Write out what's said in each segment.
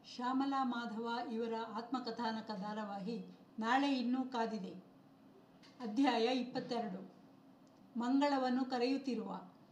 ಶ್ಯಾಮಲಾ ಮಾಧವ ಇವರ ಆತ್ಮಕಥಾನಕ ಧಾರಾವಾಹಿ ನಾಳೆ ಇನ್ನೂ ಕಾದಿದೆ ಅಧ್ಯಾಯ ಇಪ್ಪತ್ತೆರಡು ಮಂಗಳವನ್ನು ಕರೆಯುತ್ತಿರುವ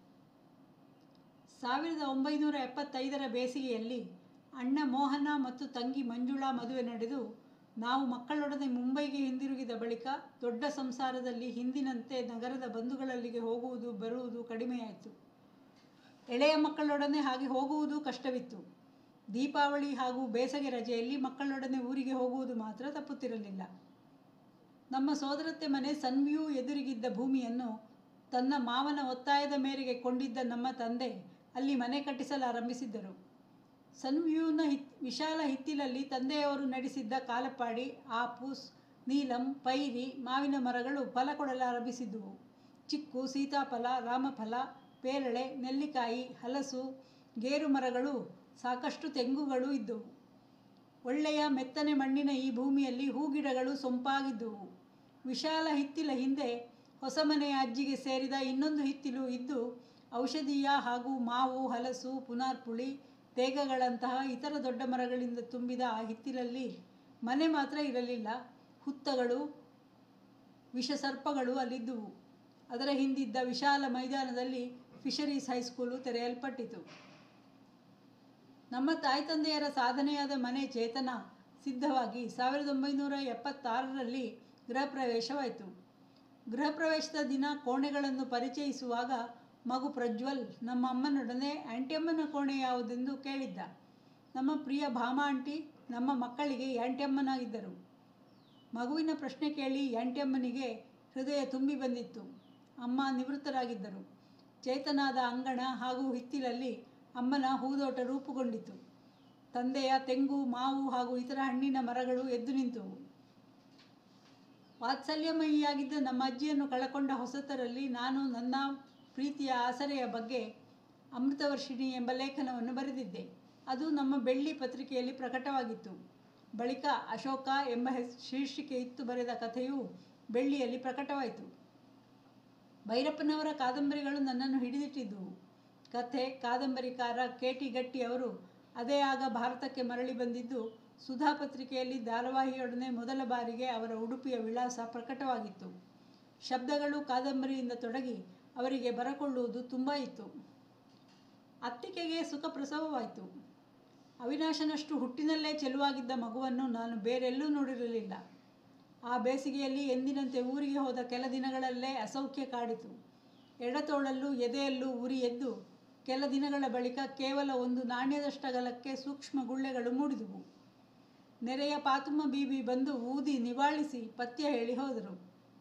ಸಾವಿರದ ಒಂಬೈನೂರ ಎಪ್ಪತ್ತೈದರ ಬೇಸಿಗೆಯಲ್ಲಿ ಅಣ್ಣ ಮೋಹನ ಮತ್ತು ತಂಗಿ ಮಂಜುಳಾ ಮದುವೆ ನಡೆದು ನಾವು ಮಕ್ಕಳೊಡನೆ ಮುಂಬೈಗೆ ಹಿಂದಿರುಗಿದ ಬಳಿಕ ದೊಡ್ಡ ಸಂಸಾರದಲ್ಲಿ ಹಿಂದಿನಂತೆ ನಗರದ ಬಂಧುಗಳಲ್ಲಿಗೆ ಹೋಗುವುದು ಬರುವುದು ಕಡಿಮೆಯಾಯಿತು ಎಳೆಯ ಮಕ್ಕಳೊಡನೆ ಹಾಗೆ ಹೋಗುವುದು ಕಷ್ಟವಿತ್ತು ದೀಪಾವಳಿ ಹಾಗೂ ಬೇಸಗೆ ರಜೆಯಲ್ಲಿ ಮಕ್ಕಳೊಡನೆ ಊರಿಗೆ ಹೋಗುವುದು ಮಾತ್ರ ತಪ್ಪುತ್ತಿರಲಿಲ್ಲ ನಮ್ಮ ಸೋದರತ್ತೆ ಮನೆ ಸನ್ವ್ಯೂ ಎದುರಿಗಿದ್ದ ಭೂಮಿಯನ್ನು ತನ್ನ ಮಾವನ ಒತ್ತಾಯದ ಮೇರೆಗೆ ಕೊಂಡಿದ್ದ ನಮ್ಮ ತಂದೆ ಅಲ್ಲಿ ಮನೆ ಕಟ್ಟಿಸಲಾರಂಭಿಸಿದ್ದರು ಸನ್ವ್ಯೂನ ಹಿತ್ ವಿಶಾಲ ಹಿತ್ತಿಲಲ್ಲಿ ತಂದೆಯವರು ನಡೆಸಿದ್ದ ಕಾಲಪಾಡಿ ಆಪೂಸ್ ನೀಲಂ ಪೈರಿ ಮಾವಿನ ಮರಗಳು ಫಲ ಕೊಡಲಾರಂಭಿಸಿದ್ದುವು ಚಿಕ್ಕು ಸೀತಾಫಲ ರಾಮಫಲ ಪೇರಳೆ ನೆಲ್ಲಿಕಾಯಿ ಹಲಸು ಗೇರು ಮರಗಳು ಸಾಕಷ್ಟು ತೆಂಗುಗಳು ಇದ್ದುವು ಒಳ್ಳೆಯ ಮೆತ್ತನೆ ಮಣ್ಣಿನ ಈ ಭೂಮಿಯಲ್ಲಿ ಹೂಗಿಡಗಳು ಸೊಂಪಾಗಿದ್ದುವು ವಿಶಾಲ ಹಿತ್ತಿಲ ಹಿಂದೆ ಹೊಸ ಮನೆಯ ಅಜ್ಜಿಗೆ ಸೇರಿದ ಇನ್ನೊಂದು ಹಿತ್ತಿಲು ಇದ್ದು ಔಷಧೀಯ ಹಾಗೂ ಮಾವು ಹಲಸು ಪುನಾರ್ಪುಳಿ ತೇಗಗಳಂತಹ ಇತರ ದೊಡ್ಡ ಮರಗಳಿಂದ ತುಂಬಿದ ಆ ಹಿತ್ತಿಲಲ್ಲಿ ಮನೆ ಮಾತ್ರ ಇರಲಿಲ್ಲ ಹುತ್ತಗಳು ವಿಷಸರ್ಪಗಳು ಅಲ್ಲಿದ್ದುವು ಅದರ ಹಿಂದಿದ್ದ ವಿಶಾಲ ಮೈದಾನದಲ್ಲಿ ಫಿಶರೀಸ್ ಹೈಸ್ಕೂಲು ತೆರೆಯಲ್ಪಟ್ಟಿತು ನಮ್ಮ ತಾಯಿ ತಂದೆಯರ ಸಾಧನೆಯಾದ ಮನೆ ಚೇತನ ಸಿದ್ಧವಾಗಿ ಸಾವಿರದ ಒಂಬೈನೂರ ಎಪ್ಪತ್ತಾರರಲ್ಲಿ ಗೃಹ ಪ್ರವೇಶವಾಯಿತು ಗೃಹ ಪ್ರವೇಶದ ದಿನ ಕೋಣೆಗಳನ್ನು ಪರಿಚಯಿಸುವಾಗ ಮಗು ಪ್ರಜ್ವಲ್ ನಮ್ಮ ಅಮ್ಮನೊಡನೆ ಆಂಟಿಯಮ್ಮನ ಕೋಣೆ ಯಾವುದೆಂದು ಕೇಳಿದ್ದ ನಮ್ಮ ಪ್ರಿಯ ಭಾಮ ಆಂಟಿ ನಮ್ಮ ಮಕ್ಕಳಿಗೆ ಆಂಟಿಯಮ್ಮನಾಗಿದ್ದರು ಮಗುವಿನ ಪ್ರಶ್ನೆ ಕೇಳಿ ಆಂಟಿಯಮ್ಮನಿಗೆ ಹೃದಯ ತುಂಬಿ ಬಂದಿತ್ತು ಅಮ್ಮ ನಿವೃತ್ತರಾಗಿದ್ದರು ಚೇತನಾದ ಅಂಗಣ ಹಾಗೂ ಹಿತ್ತಿಲಲ್ಲಿ ಅಮ್ಮನ ಹೂದೋಟ ರೂಪುಗೊಂಡಿತು ತಂದೆಯ ತೆಂಗು ಮಾವು ಹಾಗೂ ಇತರ ಹಣ್ಣಿನ ಮರಗಳು ಎದ್ದು ನಿಂತವು ವಾತ್ಸಲ್ಯಮಯಿಯಾಗಿದ್ದ ನಮ್ಮ ಅಜ್ಜಿಯನ್ನು ಕಳಕೊಂಡ ಹೊಸತರಲ್ಲಿ ನಾನು ನನ್ನ ಪ್ರೀತಿಯ ಆಸರೆಯ ಬಗ್ಗೆ ಅಮೃತವರ್ಷಿಣಿ ಎಂಬ ಲೇಖನವನ್ನು ಬರೆದಿದ್ದೆ ಅದು ನಮ್ಮ ಬೆಳ್ಳಿ ಪತ್ರಿಕೆಯಲ್ಲಿ ಪ್ರಕಟವಾಗಿತ್ತು ಬಳಿಕ ಅಶೋಕ ಎಂಬ ಹೆಸ್ ಶೀರ್ಷಿಕೆ ಇತ್ತು ಬರೆದ ಕಥೆಯು ಬೆಳ್ಳಿಯಲ್ಲಿ ಪ್ರಕಟವಾಯಿತು ಭೈರಪ್ಪನವರ ಕಾದಂಬರಿಗಳು ನನ್ನನ್ನು ಹಿಡಿದಿಟ್ಟಿದ್ದುವು ಕಥೆ ಕಾದಂಬರಿಕಾರ ಕೆ ಟಿ ಗಟ್ಟಿ ಅವರು ಅದೇ ಆಗ ಭಾರತಕ್ಕೆ ಮರಳಿ ಬಂದಿದ್ದು ಸುಧಾ ಪತ್ರಿಕೆಯಲ್ಲಿ ಧಾರಾವಾಹಿಯೊಡನೆ ಮೊದಲ ಬಾರಿಗೆ ಅವರ ಉಡುಪಿಯ ವಿಳಾಸ ಪ್ರಕಟವಾಗಿತ್ತು ಶಬ್ದಗಳು ಕಾದಂಬರಿಯಿಂದ ತೊಡಗಿ ಅವರಿಗೆ ಬರಕೊಳ್ಳುವುದು ತುಂಬ ಇತ್ತು ಅತ್ತಿಗೆಗೆ ಸುಖ ಪ್ರಸವವಾಯಿತು ಅವಿನಾಶನಷ್ಟು ಹುಟ್ಟಿನಲ್ಲೇ ಚೆಲುವಾಗಿದ್ದ ಮಗುವನ್ನು ನಾನು ಬೇರೆಲ್ಲೂ ನೋಡಿರಲಿಲ್ಲ ಆ ಬೇಸಿಗೆಯಲ್ಲಿ ಎಂದಿನಂತೆ ಊರಿಗೆ ಹೋದ ಕೆಲ ದಿನಗಳಲ್ಲೇ ಅಸೌಖ್ಯ ಕಾಡಿತು ಎಡತೋಳಲ್ಲೂ ಎದೆಯಲ್ಲೂ ಉರಿ ಎದ್ದು ಕೆಲ ದಿನಗಳ ಬಳಿಕ ಕೇವಲ ಒಂದು ನಾಣ್ಯದಷ್ಟಗಲಕ್ಕೆ ಸೂಕ್ಷ್ಮ ಗುಳ್ಳೆಗಳು ಮೂಡಿದುವು ನೆರೆಯ ಪಾತುಮ್ಮ ಬೀಬಿ ಬಂದು ಊದಿ ನಿವಾಳಿಸಿ ಪಥ್ಯ ಹೇಳಿ ಹೋದರು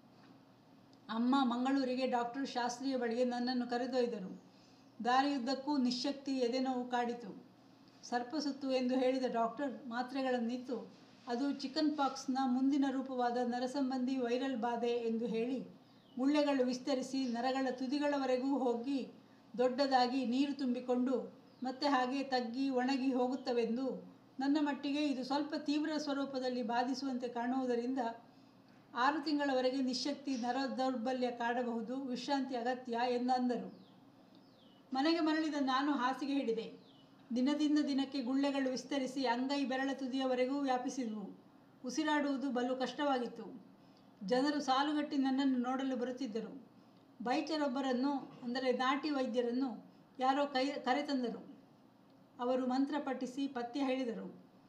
ಅಮ್ಮ ಮಂಗಳೂರಿಗೆ ಡಾಕ್ಟರ್ ಶಾಸ್ತ್ರಿಯ ಬಳಿಗೆ ನನ್ನನ್ನು ಕರೆದೊಯ್ದರು ದಾರಿಯುದ್ದಕ್ಕೂ ನಿಶ್ಶಕ್ತಿ ಎದೆನೋವು ಕಾಡಿತು ಸರ್ಪಸುತ್ತು ಎಂದು ಹೇಳಿದ ಡಾಕ್ಟರ್ ಮಾತ್ರೆಗಳನ್ನಿತ್ತು ಅದು ಚಿಕನ್ ಪಾಕ್ಸ್ನ ಮುಂದಿನ ರೂಪವಾದ ನರಸಂಬಂಧಿ ವೈರಲ್ ಬಾಧೆ ಎಂದು ಹೇಳಿ ಗುಳ್ಳೆಗಳು ವಿಸ್ತರಿಸಿ ನರಗಳ ತುದಿಗಳವರೆಗೂ ಹೋಗಿ ದೊಡ್ಡದಾಗಿ ನೀರು ತುಂಬಿಕೊಂಡು ಮತ್ತೆ ಹಾಗೆ ತಗ್ಗಿ ಒಣಗಿ ಹೋಗುತ್ತವೆಂದು ನನ್ನ ಮಟ್ಟಿಗೆ ಇದು ಸ್ವಲ್ಪ ತೀವ್ರ ಸ್ವರೂಪದಲ್ಲಿ ಬಾಧಿಸುವಂತೆ ಕಾಣುವುದರಿಂದ ಆರು ತಿಂಗಳವರೆಗೆ ನಿಶ್ಶಕ್ತಿ ನರ ದೌರ್ಬಲ್ಯ ಕಾಡಬಹುದು ವಿಶ್ರಾಂತಿ ಅಗತ್ಯ ಎಂದಂದರು ಮನೆಗೆ ಮರಳಿದ ನಾನು ಹಾಸಿಗೆ ಹಿಡಿದೆ ದಿನದಿಂದ ದಿನಕ್ಕೆ ಗುಳ್ಳೆಗಳು ವಿಸ್ತರಿಸಿ ಅಂಗೈ ಬೆರಳ ತುದಿಯವರೆಗೂ ವ್ಯಾಪಿಸಿದವು ಉಸಿರಾಡುವುದು ಬಲು ಕಷ್ಟವಾಗಿತ್ತು ಜನರು ಸಾಲುಗಟ್ಟಿ ನನ್ನನ್ನು ನೋಡಲು ಬರುತ್ತಿದ್ದರು ಬೈಚರೊಬ್ಬರನ್ನು ಅಂದರೆ ನಾಟಿ ವೈದ್ಯರನ್ನು ಯಾರೋ ಕೈ ಕರೆತಂದರು ಅವರು ಮಂತ್ರ ಪಠಿಸಿ ಪಥ್ಯ ಹೇಳಿದರು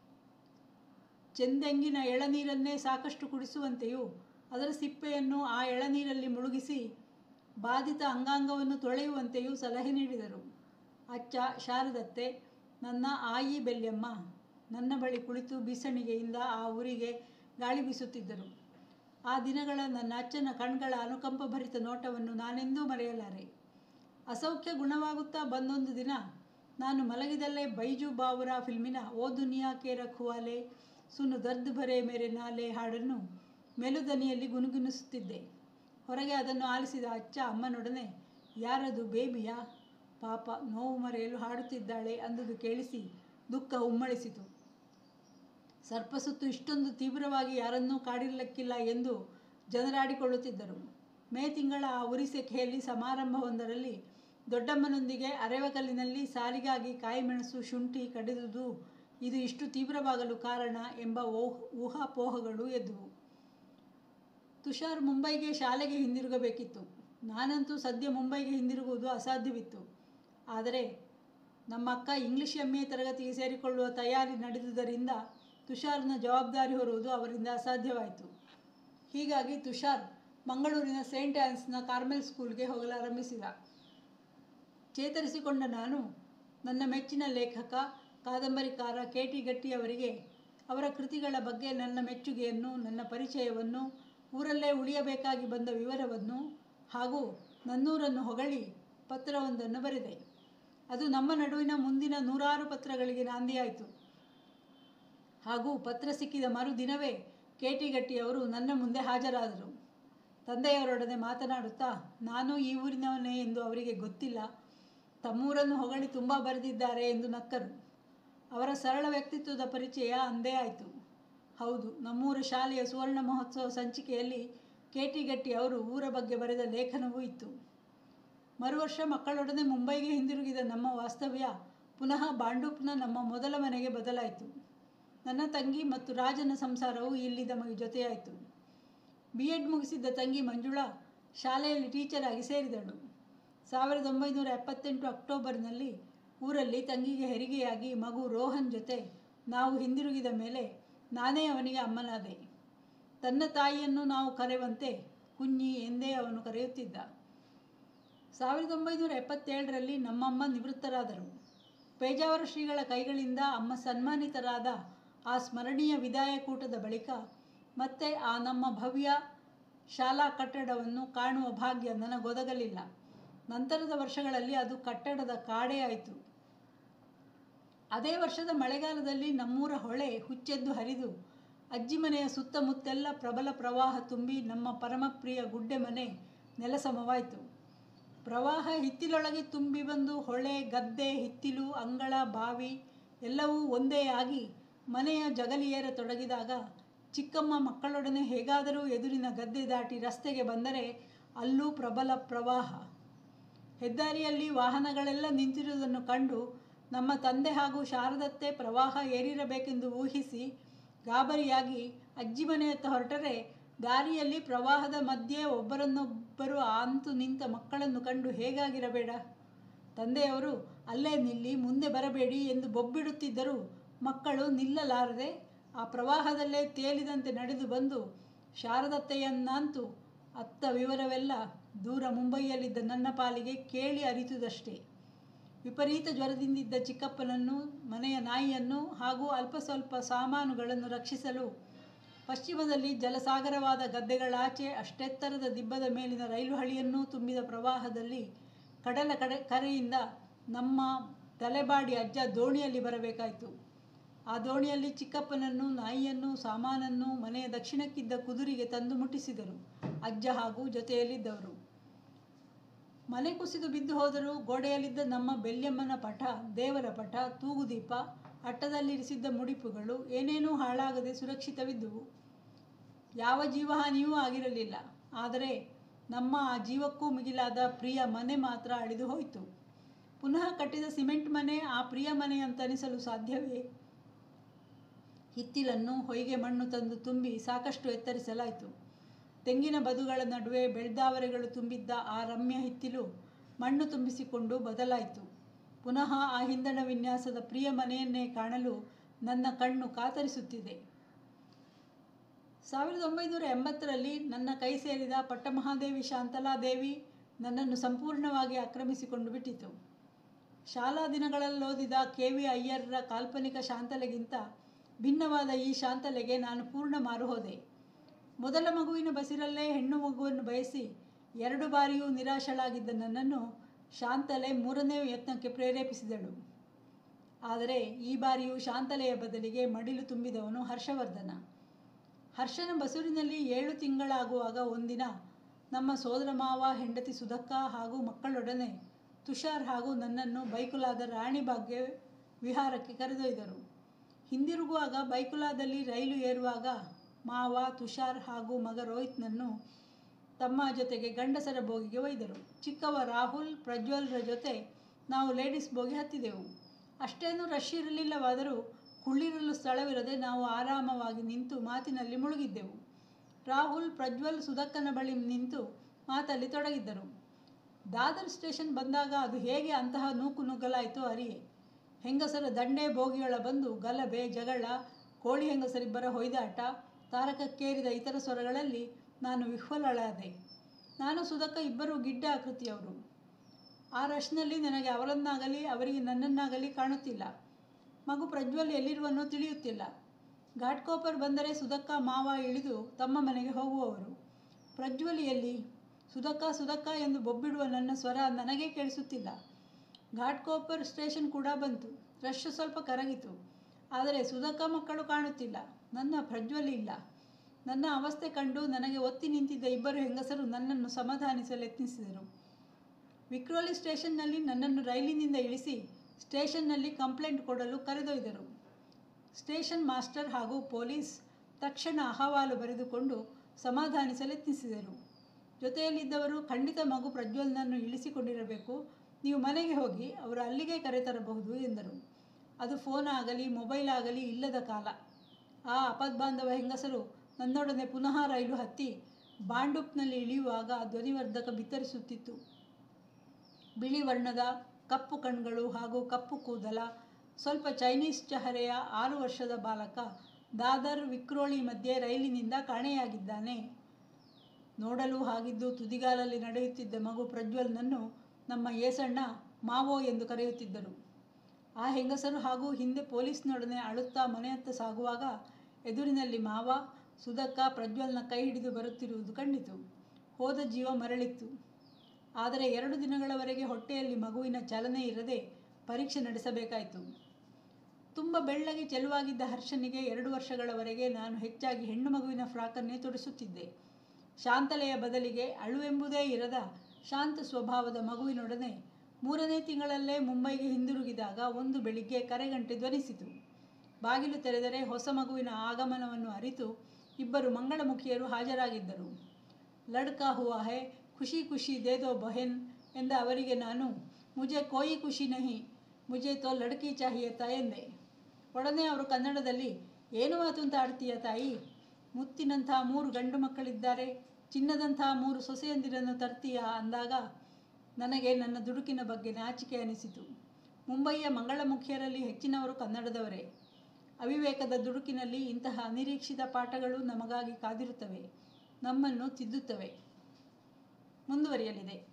ಚೆಂದೆಂಗಿನ ಎಳನೀರನ್ನೇ ಸಾಕಷ್ಟು ಕುಡಿಸುವಂತೆಯೂ ಅದರ ಸಿಪ್ಪೆಯನ್ನು ಆ ಎಳನೀರಲ್ಲಿ ಮುಳುಗಿಸಿ ಬಾಧಿತ ಅಂಗಾಂಗವನ್ನು ತೊಳೆಯುವಂತೆಯೂ ಸಲಹೆ ನೀಡಿದರು ಅಚ್ಚ ಶಾರದತ್ತೆ ನನ್ನ ಆಯಿ ಬೆಲ್ಯಮ್ಮ ನನ್ನ ಬಳಿ ಕುಳಿತು ಬೀಸಣಿಗೆಯಿಂದ ಆ ಊರಿಗೆ ಗಾಳಿ ಬೀಸುತ್ತಿದ್ದರು ಆ ದಿನಗಳ ನನ್ನ ಅಚ್ಚನ ಕಣ್ಗಳ ಅನುಕಂಪಭರಿತ ನೋಟವನ್ನು ನಾನೆಂದೂ ಮರೆಯಲಾರೆ ಅಸೌಖ್ಯ ಗುಣವಾಗುತ್ತಾ ಬಂದೊಂದು ದಿನ ನಾನು ಮಲಗಿದಲ್ಲೇ ಬೈಜು ಬಾವುರಾ ಫಿಲ್ಮಿನ ಓ ದುನಿಯಾ ಕೆ ರಖುವಾಲೆ ಸುನು ದರ್ದ್ ಭರೆ ಮೇರೆ ನಾಲೆ ಹಾಡನ್ನು ಮೆಲುದನಿಯಲ್ಲಿ ಗುನುಗುನಿಸುತ್ತಿದ್ದೆ ಹೊರಗೆ ಅದನ್ನು ಆಲಿಸಿದ ಅಚ್ಚ ಅಮ್ಮನೊಡನೆ ಯಾರದು ಬೇಬಿಯಾ ಪಾಪ ನೋವು ಮರೆಯಲು ಹಾಡುತ್ತಿದ್ದಾಳೆ ಅಂದುದು ಕೇಳಿಸಿ ದುಃಖ ಉಮ್ಮಳಿಸಿತು ಸರ್ಪಸುತ್ತು ಇಷ್ಟೊಂದು ತೀವ್ರವಾಗಿ ಯಾರನ್ನೂ ಕಾಡಿರಲಿಕ್ಕಿಲ್ಲ ಎಂದು ಜನರಾಡಿಕೊಳ್ಳುತ್ತಿದ್ದರು ಮೇ ತಿಂಗಳ ಆ ಉರಿಸೆಖೆಯಲ್ಲಿ ಸಮಾರಂಭವೊಂದರಲ್ಲಿ ದೊಡ್ಡಮ್ಮನೊಂದಿಗೆ ಅರೆವಕಲ್ಲಿನಲ್ಲಿ ಸಾರಿಗಾಗಿ ಕಾಯಿಮೆಣಸು ಶುಂಠಿ ಕಡಿದುದು ಇದು ಇಷ್ಟು ತೀವ್ರವಾಗಲು ಕಾರಣ ಎಂಬ ಊಹ್ ಊಹಾಪೋಹಗಳು ಎದ್ದುವು ತುಷಾರ್ ಮುಂಬೈಗೆ ಶಾಲೆಗೆ ಹಿಂದಿರುಗಬೇಕಿತ್ತು ನಾನಂತೂ ಸದ್ಯ ಮುಂಬೈಗೆ ಹಿಂದಿರುಗುವುದು ಅಸಾಧ್ಯವಿತ್ತು ಆದರೆ ನಮ್ಮ ಅಕ್ಕ ಇಂಗ್ಲಿಷ್ ಎಮ್ ಎ ತರಗತಿಗೆ ಸೇರಿಕೊಳ್ಳುವ ತಯಾರಿ ನಡೆದುದರಿಂದ ತುಷಾರ್ನ ಜವಾಬ್ದಾರಿ ಹೊರುವುದು ಅವರಿಂದ ಅಸಾಧ್ಯವಾಯಿತು ಹೀಗಾಗಿ ತುಷಾರ್ ಮಂಗಳೂರಿನ ಸೇಂಟ್ ಆನ್ಸ್ನ ಕಾರ್ಮೆಲ್ ಸ್ಕೂಲ್ಗೆ ಹೋಗಲಾರಂಭಿಸಿದ ಚೇತರಿಸಿಕೊಂಡ ನಾನು ನನ್ನ ಮೆಚ್ಚಿನ ಲೇಖಕ ಕಾದಂಬರಿಕಾರ ಕೆ ಟಿ ಗಟ್ಟಿಯವರಿಗೆ ಅವರ ಕೃತಿಗಳ ಬಗ್ಗೆ ನನ್ನ ಮೆಚ್ಚುಗೆಯನ್ನು ನನ್ನ ಪರಿಚಯವನ್ನು ಊರಲ್ಲೇ ಉಳಿಯಬೇಕಾಗಿ ಬಂದ ವಿವರವನ್ನು ಹಾಗೂ ನನ್ನೂರನ್ನು ಹೊಗಳಿ ಪತ್ರವೊಂದನ್ನು ಬರೆದೆ ಅದು ನಮ್ಮ ನಡುವಿನ ಮುಂದಿನ ನೂರಾರು ಪತ್ರಗಳಿಗೆ ನಾಂದಿಯಾಯಿತು ಹಾಗೂ ಪತ್ರ ಸಿಕ್ಕಿದ ಮರುದಿನವೇ ಕೆ ಟಿ ಗಟ್ಟಿಯವರು ನನ್ನ ಮುಂದೆ ಹಾಜರಾದರು ತಂದೆಯವರೊಡನೆ ಮಾತನಾಡುತ್ತಾ ನಾನು ಈ ಊರಿನವನೇ ಎಂದು ಅವರಿಗೆ ಗೊತ್ತಿಲ್ಲ ತಮ್ಮೂರನ್ನು ಹೊಗಳಿ ತುಂಬ ಬರೆದಿದ್ದಾರೆ ಎಂದು ನಕ್ಕರು ಅವರ ಸರಳ ವ್ಯಕ್ತಿತ್ವದ ಪರಿಚಯ ಅಂದೇ ಆಯಿತು ಹೌದು ನಮ್ಮೂರ ಶಾಲೆಯ ಸುವರ್ಣ ಮಹೋತ್ಸವ ಸಂಚಿಕೆಯಲ್ಲಿ ಕೆ ಟಿ ಗಟ್ಟಿ ಅವರು ಊರ ಬಗ್ಗೆ ಬರೆದ ಲೇಖನವೂ ಇತ್ತು ಮರುವರ್ಷ ಮಕ್ಕಳೊಡನೆ ಮುಂಬೈಗೆ ಹಿಂದಿರುಗಿದ ನಮ್ಮ ವಾಸ್ತವ್ಯ ಪುನಃ ಬಾಂಡೂಪ್ನ ನಮ್ಮ ಮೊದಲ ಮನೆಗೆ ಬದಲಾಯಿತು ನನ್ನ ತಂಗಿ ಮತ್ತು ರಾಜನ ಸಂಸಾರವು ಇಲ್ಲಿ ನಮಗೆ ಜೊತೆಯಾಯಿತು ಬಿ ಎಡ್ ಮುಗಿಸಿದ್ದ ತಂಗಿ ಮಂಜುಳಾ ಶಾಲೆಯಲ್ಲಿ ಟೀಚರ್ ಆಗಿ ಸೇರಿದಳು ಸಾವಿರದ ಒಂಬೈನೂರ ಎಪ್ಪತ್ತೆಂಟು ಅಕ್ಟೋಬರ್ನಲ್ಲಿ ಊರಲ್ಲಿ ತಂಗಿಗೆ ಹೆರಿಗೆಯಾಗಿ ಮಗು ರೋಹನ್ ಜೊತೆ ನಾವು ಹಿಂದಿರುಗಿದ ಮೇಲೆ ನಾನೇ ಅವನಿಗೆ ಅಮ್ಮನಾದೆ ತನ್ನ ತಾಯಿಯನ್ನು ನಾವು ಕರೆಯುವಂತೆ ಕುഞ്ഞಿ ಎಂದೇ ಅವನು ಕರೆಯುತ್ತಿದ್ದ ಸಾವಿರದ ಒಂಬೈನೂರ ಎಪ್ಪತ್ತೇಳರಲ್ಲಿ ನಮ್ಮಮ್ಮ ನಿವೃತ್ತರಾದರು ಪೇಜಾವರ ಶ್ರೀಗಳ ಕೈಗಳಿಂದ ಅಮ್ಮ ಸನ್ಮಾನಿತರಾದ ಆ ಸ್ಮರಣೀಯ ವಿದಾಯಕೂಟದ ಬಳಿಕ ಮತ್ತೆ ಆ ನಮ್ಮ ಭವ್ಯ ಶಾಲಾ ಕಟ್ಟಡವನ್ನು ಕಾಣುವ ಭಾಗ್ಯ ನನಗೊದಗಲಿಲ್ಲ ನಂತರದ ವರ್ಷಗಳಲ್ಲಿ ಅದು ಕಟ್ಟಡದ ಕಾಡೇ ಆಯಿತು ಅದೇ ವರ್ಷದ ಮಳೆಗಾಲದಲ್ಲಿ ನಮ್ಮೂರ ಹೊಳೆ ಹುಚ್ಚೆದ್ದು ಹರಿದು ಅಜ್ಜಿ ಮನೆಯ ಸುತ್ತಮುತ್ತೆಲ್ಲ ಪ್ರಬಲ ಪ್ರವಾಹ ತುಂಬಿ ನಮ್ಮ ಪರಮಪ್ರಿಯ ಗುಡ್ಡೆ ಮನೆ ನೆಲಸಮವಾಯಿತು ಪ್ರವಾಹ ಹಿತ್ತಿಲೊಳಗೆ ತುಂಬಿ ಬಂದು ಹೊಳೆ ಗದ್ದೆ ಹಿತ್ತಿಲು ಅಂಗಳ ಬಾವಿ ಎಲ್ಲವೂ ಒಂದೇ ಆಗಿ ಮನೆಯ ಜಗಲಿಯೇರ ತೊಡಗಿದಾಗ ಚಿಕ್ಕಮ್ಮ ಮಕ್ಕಳೊಡನೆ ಹೇಗಾದರೂ ಎದುರಿನ ಗದ್ದೆ ದಾಟಿ ರಸ್ತೆಗೆ ಬಂದರೆ ಅಲ್ಲೂ ಪ್ರಬಲ ಪ್ರವಾಹ ಹೆದ್ದಾರಿಯಲ್ಲಿ ವಾಹನಗಳೆಲ್ಲ ನಿಂತಿರುವುದನ್ನು ಕಂಡು ನಮ್ಮ ತಂದೆ ಹಾಗೂ ಶಾರದತ್ತೆ ಪ್ರವಾಹ ಏರಿರಬೇಕೆಂದು ಊಹಿಸಿ ಗಾಬರಿಯಾಗಿ ಅಜ್ಜಿ ಮನೆಯತ್ತ ಹೊರಟರೆ ದಾರಿಯಲ್ಲಿ ಪ್ರವಾಹದ ಮಧ್ಯೆ ಒಬ್ಬರನ್ನೊಬ್ಬರು ಆಂತು ನಿಂತ ಮಕ್ಕಳನ್ನು ಕಂಡು ಹೇಗಾಗಿರಬೇಡ ತಂದೆಯವರು ಅಲ್ಲೇ ನಿಲ್ಲಿ ಮುಂದೆ ಬರಬೇಡಿ ಎಂದು ಬೊಬ್ಬಿಡುತ್ತಿದ್ದರೂ ಮಕ್ಕಳು ನಿಲ್ಲಲಾರದೆ ಆ ಪ್ರವಾಹದಲ್ಲೇ ತೇಲಿದಂತೆ ನಡೆದು ಬಂದು ಶಾರದತ್ತೆಯನ್ನಂತೂ ಅತ್ತ ವಿವರವೆಲ್ಲ ದೂರ ಮುಂಬೈಯಲ್ಲಿದ್ದ ನನ್ನ ಪಾಲಿಗೆ ಕೇಳಿ ಅರಿತುದಷ್ಟೇ ವಿಪರೀತ ಜ್ವರದಿಂದಿದ್ದ ಚಿಕ್ಕಪ್ಪನನ್ನು ಮನೆಯ ನಾಯಿಯನ್ನು ಹಾಗೂ ಅಲ್ಪ ಸ್ವಲ್ಪ ಸಾಮಾನುಗಳನ್ನು ರಕ್ಷಿಸಲು ಪಶ್ಚಿಮದಲ್ಲಿ ಜಲಸಾಗರವಾದ ಗದ್ದೆಗಳಾಚೆ ಅಷ್ಟೆತ್ತರದ ದಿಬ್ಬದ ಮೇಲಿನ ರೈಲು ಹಳಿಯನ್ನೂ ತುಂಬಿದ ಪ್ರವಾಹದಲ್ಲಿ ಕಡಲ ಕಡೆ ಕರೆಯಿಂದ ನಮ್ಮ ತಲೆಬಾಡಿ ಅಜ್ಜ ದೋಣಿಯಲ್ಲಿ ಬರಬೇಕಾಯಿತು ಆ ದೋಣಿಯಲ್ಲಿ ಚಿಕ್ಕಪ್ಪನನ್ನು ನಾಯಿಯನ್ನು ಸಾಮಾನನ್ನು ಮನೆಯ ದಕ್ಷಿಣಕ್ಕಿದ್ದ ಕುದುರಿಗೆ ತಂದು ಮುಟ್ಟಿಸಿದರು ಅಜ್ಜ ಹಾಗೂ ಜೊತೆಯಲ್ಲಿದ್ದವರು ಮನೆ ಕುಸಿದು ಬಿದ್ದು ಹೋದರೂ ಗೋಡೆಯಲ್ಲಿದ್ದ ನಮ್ಮ ಬೆಲ್ಯಮ್ಮನ ಪಟ ದೇವರ ಪಟ ತೂಗುದೀಪ ಅಟ್ಟದಲ್ಲಿರಿಸಿದ್ದ ಮುಡಿಪುಗಳು ಏನೇನೂ ಹಾಳಾಗದೆ ಸುರಕ್ಷಿತವಿದ್ದುವು ಯಾವ ಜೀವಹಾನಿಯೂ ಆಗಿರಲಿಲ್ಲ ಆದರೆ ನಮ್ಮ ಆ ಜೀವಕ್ಕೂ ಮಿಗಿಲಾದ ಪ್ರಿಯ ಮನೆ ಮಾತ್ರ ಅಳಿದು ಹೋಯಿತು ಪುನಃ ಕಟ್ಟಿದ ಸಿಮೆಂಟ್ ಮನೆ ಆ ಪ್ರಿಯ ಮನೆಯಂತನಿಸಲು ಸಾಧ್ಯವೇ ಹಿತ್ತಿಲನ್ನು ಹೊಯ್ಗೆ ಮಣ್ಣು ತಂದು ತುಂಬಿ ಸಾಕಷ್ಟು ಎತ್ತರಿಸಲಾಯಿತು ತೆಂಗಿನ ಬದುಗಳ ನಡುವೆ ಬೆಳ್ದಾವರೆಗಳು ತುಂಬಿದ್ದ ಆ ರಮ್ಯ ಹಿತ್ತಿಲು ಮಣ್ಣು ತುಂಬಿಸಿಕೊಂಡು ಬದಲಾಯಿತು ಪುನಃ ಆ ಹಿಂದಣ ವಿನ್ಯಾಸದ ಪ್ರಿಯ ಮನೆಯನ್ನೇ ಕಾಣಲು ನನ್ನ ಕಣ್ಣು ಕಾತರಿಸುತ್ತಿದೆ ಸಾವಿರದ ಒಂಬೈನೂರ ಎಂಬತ್ತರಲ್ಲಿ ನನ್ನ ಕೈ ಸೇರಿದ ಪಟ್ಟಮಹಾದೇವಿ ಶಾಂತಲಾದೇವಿ ನನ್ನನ್ನು ಸಂಪೂರ್ಣವಾಗಿ ಆಕ್ರಮಿಸಿಕೊಂಡು ಬಿಟ್ಟಿತು ಶಾಲಾ ದಿನಗಳಲ್ಲೋದಿದ ಕೆ ವಿ ಅಯ್ಯರ್ರ ಕಾಲ್ಪನಿಕ ಶಾಂತಲೆಗಿಂತ ಭಿನ್ನವಾದ ಈ ಶಾಂತಲೆಗೆ ನಾನು ಪೂರ್ಣ ಮಾರುಹೋದೆ ಮೊದಲ ಮಗುವಿನ ಬಸಿರಲ್ಲೇ ಹೆಣ್ಣು ಮಗುವನ್ನು ಬಯಸಿ ಎರಡು ಬಾರಿಯೂ ನಿರಾಶಳಾಗಿದ್ದ ನನ್ನನ್ನು ಶಾಂತಲೆ ಮೂರನೇ ಯತ್ನಕ್ಕೆ ಪ್ರೇರೇಪಿಸಿದಳು ಆದರೆ ಈ ಬಾರಿಯೂ ಶಾಂತಲೆಯ ಬದಲಿಗೆ ಮಡಿಲು ತುಂಬಿದವನು ಹರ್ಷವರ್ಧನ ಹರ್ಷನ ಬಸೂರಿನಲ್ಲಿ ಏಳು ತಿಂಗಳಾಗುವಾಗ ಒಂದಿನ ನಮ್ಮ ಸೋದರ ಮಾವ ಹೆಂಡತಿ ಸುಧಕ್ಕ ಹಾಗೂ ಮಕ್ಕಳೊಡನೆ ತುಷಾರ್ ಹಾಗೂ ನನ್ನನ್ನು ಬೈಕುಲಾದ ರಾಣಿಬಾಗ್ಗೆ ವಿಹಾರಕ್ಕೆ ಕರೆದೊಯ್ದರು ಹಿಂದಿರುಗುವಾಗ ಬೈಕುಲಾದಲ್ಲಿ ರೈಲು ಏರುವಾಗ ಮಾವ ತುಷಾರ್ ಹಾಗೂ ಮಗ ರೋಹಿತ್ನನ್ನು ತಮ್ಮ ಜೊತೆಗೆ ಗಂಡಸರ ಬೋಗಿಗೆ ಒಯ್ದರು ಚಿಕ್ಕವ ರಾಹುಲ್ ಪ್ರಜ್ವಲ್ರ ಜೊತೆ ನಾವು ಲೇಡೀಸ್ ಬೋಗಿ ಹತ್ತಿದೆವು ಅಷ್ಟೇನೂ ರಶ್ ಇರಲಿಲ್ಲವಾದರೂ ಕುಳ್ಳಿರಲು ಸ್ಥಳವಿರದೆ ನಾವು ಆರಾಮವಾಗಿ ನಿಂತು ಮಾತಿನಲ್ಲಿ ಮುಳುಗಿದ್ದೆವು ರಾಹುಲ್ ಪ್ರಜ್ವಲ್ ಸುಧಕ್ಕನ ಬಳಿ ನಿಂತು ಮಾತಲ್ಲಿ ತೊಡಗಿದ್ದರು ದಾದರ್ ಸ್ಟೇಷನ್ ಬಂದಾಗ ಅದು ಹೇಗೆ ಅಂತಹ ನೂಕು ನುಗ್ಗಲಾಯಿತು ಅರಿಯೆ ಹೆಂಗಸರ ದಂಡೆ ಬೋಗಿಯೊಳ ಬಂದು ಗಲಭೆ ಜಗಳ ಕೋಳಿ ಹೆಂಗಸರಿಬ್ಬರ ಹೊಯ್ದಾಟ ತಾರಕಕ್ಕೇರಿದ ಇತರ ಸ್ವರಗಳಲ್ಲಿ ನಾನು ವಿಹ್ವಲಳಾದೆ ನಾನು ಸುಧಕ್ಕ ಇಬ್ಬರು ಗಿಡ್ಡ ಆಕೃತಿಯವರು ಆ ರಶ್ನಲ್ಲಿ ನನಗೆ ಅವರನ್ನಾಗಲಿ ಅವರಿಗೆ ನನ್ನನ್ನಾಗಲಿ ಕಾಣುತ್ತಿಲ್ಲ ಮಗು ಪ್ರಜ್ವಲ್ ಎಲ್ಲಿರುವನೋ ತಿಳಿಯುತ್ತಿಲ್ಲ ಘಾಟ್ಕೋಪರ್ ಬಂದರೆ ಸುಧಕ್ಕ ಮಾವ ಇಳಿದು ತಮ್ಮ ಮನೆಗೆ ಹೋಗುವವರು ಪ್ರಜ್ವಲ್ ಎಲ್ಲಿ ಸುಧಕ್ಕ ಸುಧಕ್ಕ ಎಂದು ಬೊಬ್ಬಿಡುವ ನನ್ನ ಸ್ವರ ನನಗೇ ಕೇಳಿಸುತ್ತಿಲ್ಲ ಘಾಟ್ಕೋಪರ್ ಸ್ಟೇಷನ್ ಕೂಡ ಬಂತು ರಶ್ ಸ್ವಲ್ಪ ಕರಗಿತು ಆದರೆ ಸುಧಕ್ಕ ಮಕ್ಕಳು ಕಾಣುತ್ತಿಲ್ಲ ನನ್ನ ಪ್ರಜ್ವಲ್ ಇಲ್ಲ ನನ್ನ ಅವಸ್ಥೆ ಕಂಡು ನನಗೆ ಒತ್ತಿ ನಿಂತಿದ್ದ ಇಬ್ಬರು ಹೆಂಗಸರು ನನ್ನನ್ನು ಸಮಾಧಾನಿಸಲು ಯತ್ನಿಸಿದರು ವಿಕ್ರೋಲಿ ಸ್ಟೇಷನ್ನಲ್ಲಿ ನನ್ನನ್ನು ರೈಲಿನಿಂದ ಇಳಿಸಿ ಸ್ಟೇಷನ್ನಲ್ಲಿ ಕಂಪ್ಲೇಂಟ್ ಕೊಡಲು ಕರೆದೊಯ್ದರು ಸ್ಟೇಷನ್ ಮಾಸ್ಟರ್ ಹಾಗೂ ಪೊಲೀಸ್ ತಕ್ಷಣ ಅಹವಾಲು ಬರೆದುಕೊಂಡು ಸಮಾಧಾನಿಸಲು ಯತ್ನಿಸಿದರು ಜೊತೆಯಲ್ಲಿದ್ದವರು ಖಂಡಿತ ಮಗು ಪ್ರಜ್ವಲ್ನನ್ನು ಇಳಿಸಿಕೊಂಡಿರಬೇಕು ನೀವು ಮನೆಗೆ ಹೋಗಿ ಅವರು ಅಲ್ಲಿಗೆ ಕರೆತರಬಹುದು ಎಂದರು ಅದು ಫೋನ್ ಆಗಲಿ ಮೊಬೈಲ್ ಆಗಲಿ ಇಲ್ಲದ ಕಾಲ ಆ ಅಪದ್ಬಾಂಧವ ಹೆಂಗಸರು ನನ್ನೊಡನೆ ಪುನಃ ರೈಲು ಹತ್ತಿ ಬಾಂಡುಪ್ನಲ್ಲಿ ಇಳಿಯುವಾಗ ಧ್ವನಿವರ್ಧಕ ಬಿತ್ತರಿಸುತ್ತಿತ್ತು ಬಿಳಿ ವರ್ಣದ ಕಪ್ಪು ಕಣ್ಗಳು ಹಾಗೂ ಕಪ್ಪು ಕೂದಲ ಸ್ವಲ್ಪ ಚೈನೀಸ್ ಚಹರೆಯ ಆರು ವರ್ಷದ ಬಾಲಕ ದಾದರ್ ವಿಕ್ರೋಳಿ ಮಧ್ಯೆ ರೈಲಿನಿಂದ ಕಾಣೆಯಾಗಿದ್ದಾನೆ ನೋಡಲು ಹಾಗಿದ್ದು ತುದಿಗಾಲಲ್ಲಿ ನಡೆಯುತ್ತಿದ್ದ ಮಗು ಪ್ರಜ್ವಲ್ನನ್ನು ನಮ್ಮ ಏಸಣ್ಣ ಮಾವೋ ಎಂದು ಕರೆಯುತ್ತಿದ್ದರು ಆ ಹೆಂಗಸರು ಹಾಗೂ ಹಿಂದೆ ಪೊಲೀಸ್ನೊಡನೆ ಅಳುತ್ತಾ ಮನೆಯತ್ತ ಸಾಗುವಾಗ ಎದುರಿನಲ್ಲಿ ಮಾವ ಸುಧಕ್ಕ ಪ್ರಜ್ವಲ್ನ ಕೈ ಹಿಡಿದು ಬರುತ್ತಿರುವುದು ಕಂಡಿತು ಹೋದ ಜೀವ ಮರಳಿತ್ತು ಆದರೆ ಎರಡು ದಿನಗಳವರೆಗೆ ಹೊಟ್ಟೆಯಲ್ಲಿ ಮಗುವಿನ ಚಲನೆ ಇರದೆ ಪರೀಕ್ಷೆ ನಡೆಸಬೇಕಾಯಿತು ತುಂಬ ಬೆಳ್ಳಗೆ ಚೆಲುವಾಗಿದ್ದ ಹರ್ಷನಿಗೆ ಎರಡು ವರ್ಷಗಳವರೆಗೆ ನಾನು ಹೆಚ್ಚಾಗಿ ಹೆಣ್ಣು ಮಗುವಿನ ಫ್ರಾಕನ್ನೇ ತೊಡಿಸುತ್ತಿದ್ದೆ ಶಾಂತಲೆಯ ಬದಲಿಗೆ ಅಳುವೆಂಬುದೇ ಇರದ ಶಾಂತ ಸ್ವಭಾವದ ಮಗುವಿನೊಡನೆ ಮೂರನೇ ತಿಂಗಳಲ್ಲೇ ಮುಂಬೈಗೆ ಹಿಂದಿರುಗಿದಾಗ ಒಂದು ಬೆಳಿಗ್ಗೆ ಕರೆಗಂಟೆ ಧ್ವನಿಸಿತು ಬಾಗಿಲು ತೆರೆದರೆ ಹೊಸ ಮಗುವಿನ ಆಗಮನವನ್ನು ಅರಿತು ಇಬ್ಬರು ಮಂಗಳಮುಖಿಯರು ಹಾಜರಾಗಿದ್ದರು ಲಡ್ಕಾ ಹುವಾ ಹೇ ಖುಷಿ ಖುಷಿ ದೇದೋ ಬಹೆನ್ ಎಂದ ಅವರಿಗೆ ನಾನು ಮುಜೆ ಕೋಯಿ ಖುಷಿ ನಹಿ ಮುಜೆ ತೋ ಲಡ್ಕಿ ಚಾಹಿಯತ ಎಂದೆ ಒಡನೆ ಅವರು ಕನ್ನಡದಲ್ಲಿ ಏನು ಮಾತು ಅಂತ ಆಡ್ತೀಯ ತಾಯಿ ಮುತ್ತಿನಂಥ ಮೂರು ಗಂಡು ಮಕ್ಕಳಿದ್ದಾರೆ ಚಿನ್ನದಂಥ ಮೂರು ಸೊಸೆಯಂದಿರನ್ನು ತರ್ತೀಯಾ ಅಂದಾಗ ನನಗೆ ನನ್ನ ದುಡುಕಿನ ಬಗ್ಗೆ ನಾಚಿಕೆ ಅನಿಸಿತು ಮುಂಬಯಿಯ ಮಂಗಳಮುಖಿಯರಲ್ಲಿ ಹೆಚ್ಚಿನವರು ಕನ್ನಡದವರೇ ಅವಿವೇಕದ ದುಡುಕಿನಲ್ಲಿ ಇಂತಹ ಅನಿರೀಕ್ಷಿತ ಪಾಠಗಳು ನಮಗಾಗಿ ಕಾದಿರುತ್ತವೆ ನಮ್ಮನ್ನು ತಿದ್ದುತ್ತವೆ ಮುಂದುವರಿಯಲಿದೆ